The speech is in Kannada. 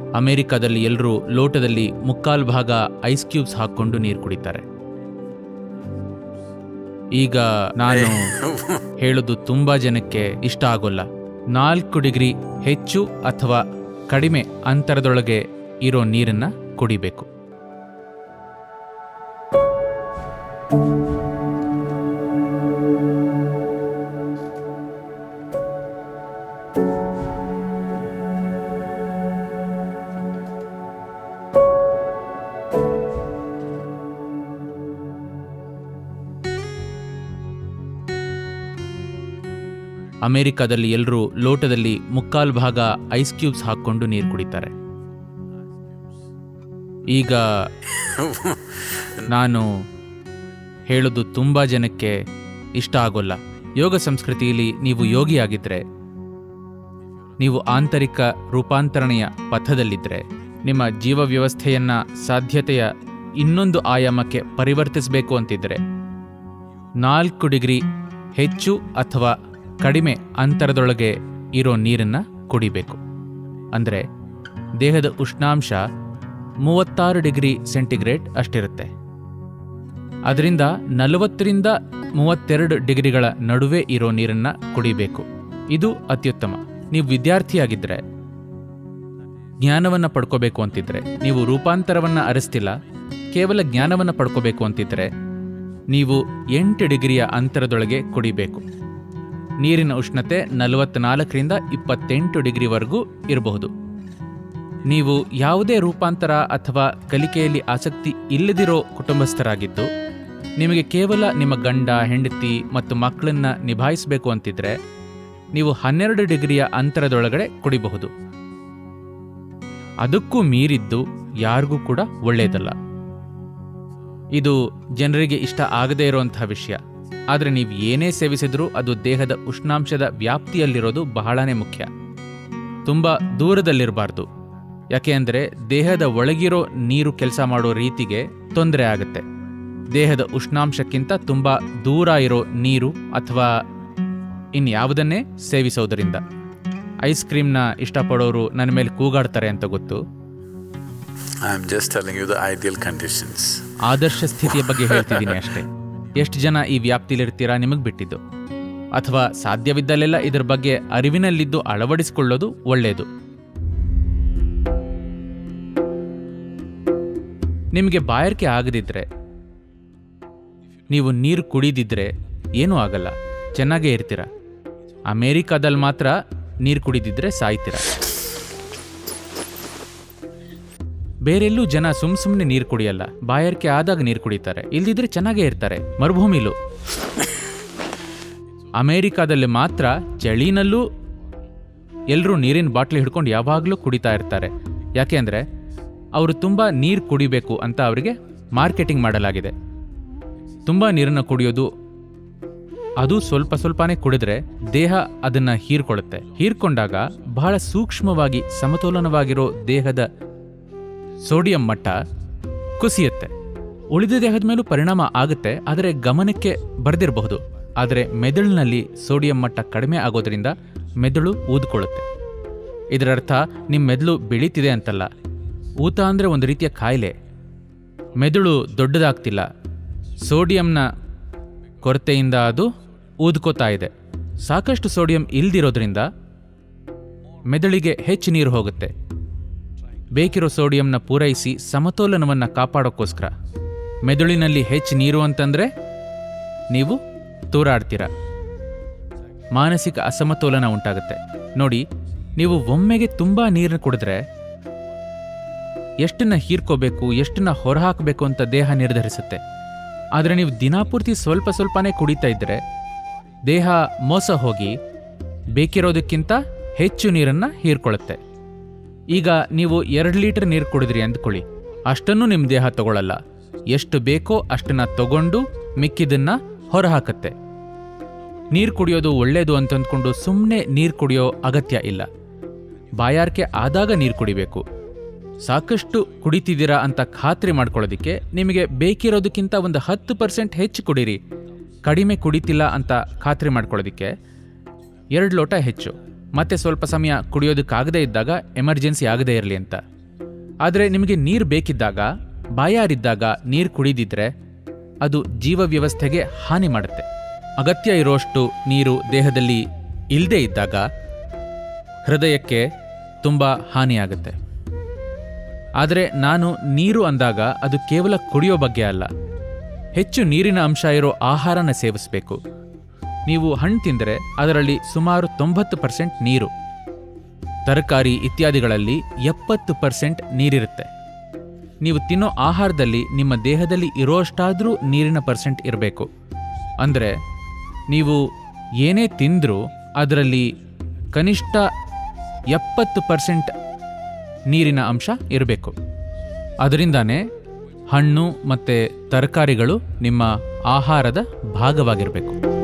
ಅಮೆರಿಕದಲ್ಲಿ ಎಲ್ಲರೂ ಲೋಟದಲ್ಲಿ ಮುಕ್ಕಾಲು ಭಾಗ ಐಸ್ ಕ್ಯೂಬ್ಸ್ ಹಾಕ್ಕೊಂಡು ನೀರು ಕುಡಿತಾರೆ ಈಗ ನಾನು ಹೇಳೋದು ತುಂಬಾ ಜನಕ್ಕೆ ಇಷ್ಟ ಆಗೋಲ್ಲ ನಾಲ್ಕು ಡಿಗ್ರಿ ಹೆಚ್ಚು ಅಥವಾ ಕಡಿಮೆ ಅಂತರದೊಳಗೆ ಇರೋ ನೀರನ್ನ ಕುಡಿಬೇಕು ಅಮೆರಿಕದಲ್ಲಿ ಎಲ್ಲರೂ ಲೋಟದಲ್ಲಿ ಮುಕ್ಕಾಲು ಭಾಗ ಐಸ್ ಕ್ಯೂಬ್ಸ್ ಹಾಕ್ಕೊಂಡು ನೀರು ಕುಡಿತಾರೆ ಈಗ ನಾನು ಹೇಳೋದು ತುಂಬ ಜನಕ್ಕೆ ಇಷ್ಟ ಆಗೋಲ್ಲ ಯೋಗ ಸಂಸ್ಕೃತಿಯಲ್ಲಿ ನೀವು ಯೋಗಿಯಾಗಿದ್ದರೆ ನೀವು ಆಂತರಿಕ ರೂಪಾಂತರಣೆಯ ಪಥದಲ್ಲಿದ್ದರೆ ನಿಮ್ಮ ಜೀವ ವ್ಯವಸ್ಥೆಯನ್ನ ಸಾಧ್ಯತೆಯ ಇನ್ನೊಂದು ಆಯಾಮಕ್ಕೆ ಪರಿವರ್ತಿಸಬೇಕು ಅಂತಿದ್ರೆ ನಾಲ್ಕು ಡಿಗ್ರಿ ಹೆಚ್ಚು ಅಥವಾ ಕಡಿಮೆ ಅಂತರದೊಳಗೆ ಇರೋ ನೀರನ್ನ ಕುಡಿಬೇಕು ಅಂದರೆ ದೇಹದ ಉಷ್ಣಾಂಶ ಮೂವತ್ತಾರು ಡಿಗ್ರಿ ಸೆಂಟಿಗ್ರೇಡ್ ಅಷ್ಟಿರುತ್ತೆ ಅದರಿಂದ ನಲವತ್ತರಿಂದ ಮೂವತ್ತೆರಡು ಡಿಗ್ರಿಗಳ ನಡುವೆ ಇರೋ ನೀರನ್ನ ಕುಡಿಬೇಕು ಇದು ಅತ್ಯುತ್ತಮ ನೀವು ವಿದ್ಯಾರ್ಥಿಯಾಗಿದ್ದರೆ ಜ್ಞಾನವನ್ನ ಪಡ್ಕೋಬೇಕು ಅಂತಿದ್ರೆ ನೀವು ರೂಪಾಂತರವನ್ನ ಅರಿಸ್ತಿಲ್ಲ ಕೇವಲ ಜ್ಞಾನವನ್ನ ಪಡ್ಕೋಬೇಕು ಅಂತಿದ್ರೆ ನೀವು ಎಂಟು ಡಿಗ್ರಿಯ ಅಂತರದೊಳಗೆ ಕುಡಿಬೇಕು ನೀರಿನ ಉಷ್ಣತೆ ನಲವತ್ನಾಲ್ಕರಿಂದ ಇಪ್ಪತ್ತೆಂಟು ಡಿಗ್ರಿವರೆಗೂ ಇರಬಹುದು ನೀವು ಯಾವುದೇ ರೂಪಾಂತರ ಅಥವಾ ಕಲಿಕೆಯಲ್ಲಿ ಆಸಕ್ತಿ ಇಲ್ಲದಿರೋ ಕುಟುಂಬಸ್ಥರಾಗಿದ್ದು ನಿಮಗೆ ಕೇವಲ ನಿಮ್ಮ ಗಂಡ ಹೆಂಡತಿ ಮತ್ತು ಮಕ್ಕಳನ್ನ ನಿಭಾಯಿಸಬೇಕು ಅಂತಿದ್ರೆ ನೀವು ಹನ್ನೆರಡು ಡಿಗ್ರಿಯ ಅಂತರದೊಳಗಡೆ ಕುಡಿಬಹುದು ಅದಕ್ಕೂ ಮೀರಿದ್ದು ಯಾರಿಗೂ ಕೂಡ ಒಳ್ಳೆಯದಲ್ಲ ಇದು ಜನರಿಗೆ ಇಷ್ಟ ಆಗದೇ ಇರುವಂತಹ ವಿಷಯ ಆದರೆ ನೀವು ಏನೇ ಸೇವಿಸಿದ್ರೂ ಅದು ದೇಹದ ಉಷ್ಣಾಂಶದ ವ್ಯಾಪ್ತಿಯಲ್ಲಿರೋದು ಬಹಳನೇ ಮುಖ್ಯ ತುಂಬ ದೂರದಲ್ಲಿರಬಾರ್ದು ಯಾಕೆ ಅಂದರೆ ದೇಹದ ಒಳಗಿರೋ ನೀರು ಕೆಲಸ ಮಾಡೋ ರೀತಿಗೆ ತೊಂದರೆ ಆಗುತ್ತೆ ದೇಹದ ಉಷ್ಣಾಂಶಕ್ಕಿಂತ ತುಂಬ ದೂರ ಇರೋ ನೀರು ಅಥವಾ ಇನ್ಯಾವುದನ್ನೇ ಸೇವಿಸೋದರಿಂದ ಐಸ್ ಕ್ರೀಮ್ನ ಇಷ್ಟಪಡೋರು ನನ್ನ ಮೇಲೆ ಕೂಗಾಡ್ತಾರೆ ಅಂತ ಗೊತ್ತು I'm just telling you the ideal conditions. ಆದರ್ಶ ಸ್ಥಿತಿಯ ಬಗ್ಗೆ ಹೇಳ್ತಿದ್ದೀನಿ ಅಷ್ಟೇ ಎಷ್ಟು ಜನ ಈ ವ್ಯಾಪ್ತಿಲಿರ್ತೀರಾ ನಿಮಗೆ ಬಿಟ್ಟಿದ್ದು ಅಥವಾ ಸಾಧ್ಯವಿದ್ದಲ್ಲೆಲ್ಲ ಇದರ ಬಗ್ಗೆ ಅರಿವಿನಲ್ಲಿದ್ದು ಅಳವಡಿಸಿಕೊಳ್ಳೋದು ಒಳ್ಳೆಯದು ನಿಮಗೆ ಬಾಯಾರಿಕೆ ಆಗದಿದ್ರೆ ನೀವು ನೀರು ಕುಡಿದಿದ್ರೆ ಏನೂ ಆಗಲ್ಲ ಚೆನ್ನಾಗೇ ಇರ್ತೀರ ಅಮೇರಿಕಾದಲ್ಲಿ ಮಾತ್ರ ನೀರು ಕುಡಿದಿದ್ರೆ ಸಾಯ್ತೀರ ಬೇರೆಲ್ಲೂ ಜನ ಸುಮ್ ಸುಮ್ಮನೆ ನೀರು ಕುಡಿಯಲ್ಲ ಬಾಯಾರಿಕೆ ಆದಾಗ ನೀರು ಕುಡಿತಾರೆ ಇಲ್ದಿದ್ರೆ ಚೆನ್ನಾಗೇ ಇರ್ತಾರೆ ಮರುಭೂಮಿಲೂ ಅಮೇರಿಕಾದಲ್ಲಿ ಮಾತ್ರ ಚಳಿನಲ್ಲೂ ಎಲ್ಲರೂ ನೀರಿನ ಬಾಟ್ಲಿ ಹಿಡ್ಕೊಂಡು ಯಾವಾಗಲೂ ಕುಡಿತಾ ಇರ್ತಾರೆ ಯಾಕೆ ಅಂದರೆ ಅವರು ತುಂಬ ನೀರು ಕುಡಿಬೇಕು ಅಂತ ಅವರಿಗೆ ಮಾರ್ಕೆಟಿಂಗ್ ಮಾಡಲಾಗಿದೆ ತುಂಬ ನೀರನ್ನು ಕುಡಿಯೋದು ಅದು ಸ್ವಲ್ಪ ಸ್ವಲ್ಪನೇ ಕುಡಿದ್ರೆ ದೇಹ ಅದನ್ನ ಹೀರ್ಕೊಳ್ಳುತ್ತೆ ಹೀರ್ಕೊಂಡಾಗ ಬಹಳ ಸೂಕ್ಷ್ಮವಾಗಿ ಸಮತೋಲನವಾಗಿರೋ ದೇಹದ ಸೋಡಿಯಂ ಮಟ್ಟ ಕುಸಿಯುತ್ತೆ ಉಳಿದ ದೇಹದ ಮೇಲೂ ಪರಿಣಾಮ ಆಗುತ್ತೆ ಆದರೆ ಗಮನಕ್ಕೆ ಬರೆದಿರಬಹುದು ಆದರೆ ಮೆದುಳಿನಲ್ಲಿ ಸೋಡಿಯಂ ಮಟ್ಟ ಕಡಿಮೆ ಆಗೋದ್ರಿಂದ ಮೆದುಳು ಊದ್ಕೊಳ್ಳುತ್ತೆ ಇದರರ್ಥ ನಿಮ್ಮ ಮೆದುಳು ಬೆಳೀತಿದೆ ಅಂತಲ್ಲ ಊತ ಅಂದರೆ ಒಂದು ರೀತಿಯ ಕಾಯಿಲೆ ಮೆದುಳು ದೊಡ್ಡದಾಗ್ತಿಲ್ಲ ಸೋಡಿಯಂನ ಕೊರತೆಯಿಂದ ಅದು ಊದ್ಕೋತಾ ಇದೆ ಸಾಕಷ್ಟು ಸೋಡಿಯಂ ಇಲ್ದಿರೋದ್ರಿಂದ ಮೆದುಳಿಗೆ ಹೆಚ್ಚು ನೀರು ಹೋಗುತ್ತೆ ಬೇಕಿರೋ ಸೋಡಿಯಂನ ಪೂರೈಸಿ ಸಮತೋಲನವನ್ನು ಕಾಪಾಡೋಕ್ಕೋಸ್ಕರ ಮೆದುಳಿನಲ್ಲಿ ಹೆಚ್ಚು ನೀರು ಅಂತಂದ್ರೆ ನೀವು ತೂರಾಡ್ತೀರ ಮಾನಸಿಕ ಅಸಮತೋಲನ ಉಂಟಾಗುತ್ತೆ ನೋಡಿ ನೀವು ಒಮ್ಮೆಗೆ ತುಂಬಾ ನೀರನ್ನು ಕುಡಿದ್ರೆ ಎಷ್ಟನ್ನ ಹೀರ್ಕೋಬೇಕು ಎಷ್ಟನ್ನ ಹೊರಹಾಕಬೇಕು ಅಂತ ದೇಹ ನಿರ್ಧರಿಸುತ್ತೆ ಆದರೆ ನೀವು ದಿನಾಪೂರ್ತಿ ಸ್ವಲ್ಪ ಸ್ವಲ್ಪನೇ ಕುಡಿತಾ ಇದ್ದರೆ ದೇಹ ಮೋಸ ಹೋಗಿ ಬೇಕಿರೋದಕ್ಕಿಂತ ಹೆಚ್ಚು ನೀರನ್ನ ಹೀರ್ಕೊಳ್ಳುತ್ತೆ ಈಗ ನೀವು ಎರಡು ಲೀಟರ್ ನೀರು ಕುಡಿದ್ರಿ ಅಂದ್ಕೊಳ್ಳಿ ಅಷ್ಟನ್ನು ನಿಮ್ಮ ದೇಹ ತಗೊಳ್ಳಲ್ಲ ಎಷ್ಟು ಬೇಕೋ ಅಷ್ಟನ್ನ ತಗೊಂಡು ಮಿಕ್ಕಿದನ್ನ ಹೊರಹಾಕತ್ತೆ ನೀರು ಕುಡಿಯೋದು ಒಳ್ಳೆಯದು ಅಂತಂದ್ಕೊಂಡು ಸುಮ್ಮನೆ ನೀರು ಕುಡಿಯೋ ಅಗತ್ಯ ಇಲ್ಲ ಬಾಯಾರಿಕೆ ಆದಾಗ ನೀರು ಕುಡಿಬೇಕು ಸಾಕಷ್ಟು ಕುಡಿತಿದ್ದೀರಾ ಅಂತ ಖಾತ್ರಿ ಮಾಡ್ಕೊಳ್ಳೋದಕ್ಕೆ ನಿಮಗೆ ಬೇಕಿರೋದಕ್ಕಿಂತ ಒಂದು ಹತ್ತು ಪರ್ಸೆಂಟ್ ಹೆಚ್ಚು ಕುಡೀರಿ ಕಡಿಮೆ ಕುಡಿತಿಲ್ಲ ಅಂತ ಖಾತ್ರಿ ಮಾಡ್ಕೊಳ್ಳೋದಕ್ಕೆ ಎರಡು ಲೋಟ ಹೆಚ್ಚು ಮತ್ತೆ ಸ್ವಲ್ಪ ಸಮಯ ಕುಡಿಯೋದಕ್ಕಾಗದೇ ಇದ್ದಾಗ ಎಮರ್ಜೆನ್ಸಿ ಆಗದೇ ಇರಲಿ ಅಂತ ಆದರೆ ನಿಮಗೆ ನೀರು ಬೇಕಿದ್ದಾಗ ಬಾಯಾರಿದ್ದಾಗ ನೀರು ಕುಡಿದಿದ್ರೆ ಅದು ಜೀವ ವ್ಯವಸ್ಥೆಗೆ ಹಾನಿ ಮಾಡುತ್ತೆ ಅಗತ್ಯ ಇರೋಷ್ಟು ನೀರು ದೇಹದಲ್ಲಿ ಇಲ್ಲದೇ ಇದ್ದಾಗ ಹೃದಯಕ್ಕೆ ತುಂಬ ಹಾನಿಯಾಗುತ್ತೆ ಆದರೆ ನಾನು ನೀರು ಅಂದಾಗ ಅದು ಕೇವಲ ಕುಡಿಯೋ ಬಗ್ಗೆ ಅಲ್ಲ ಹೆಚ್ಚು ನೀರಿನ ಅಂಶ ಇರೋ ಆಹಾರನ ಸೇವಿಸಬೇಕು ನೀವು ಹಣ್ಣು ತಿಂದರೆ ಅದರಲ್ಲಿ ಸುಮಾರು ತೊಂಬತ್ತು ಪರ್ಸೆಂಟ್ ನೀರು ತರಕಾರಿ ಇತ್ಯಾದಿಗಳಲ್ಲಿ ಎಪ್ಪತ್ತು ಪರ್ಸೆಂಟ್ ನೀರಿರುತ್ತೆ ನೀವು ತಿನ್ನೋ ಆಹಾರದಲ್ಲಿ ನಿಮ್ಮ ದೇಹದಲ್ಲಿ ಇರೋಷ್ಟಾದರೂ ನೀರಿನ ಪರ್ಸೆಂಟ್ ಇರಬೇಕು ಅಂದರೆ ನೀವು ಏನೇ ತಿಂದರೂ ಅದರಲ್ಲಿ ಕನಿಷ್ಠ ಎಪ್ಪತ್ತು ಪರ್ಸೆಂಟ್ ನೀರಿನ ಅಂಶ ಇರಬೇಕು ಅದರಿಂದಾನೇ ಹಣ್ಣು ಮತ್ತು ತರಕಾರಿಗಳು ನಿಮ್ಮ ಆಹಾರದ ಭಾಗವಾಗಿರಬೇಕು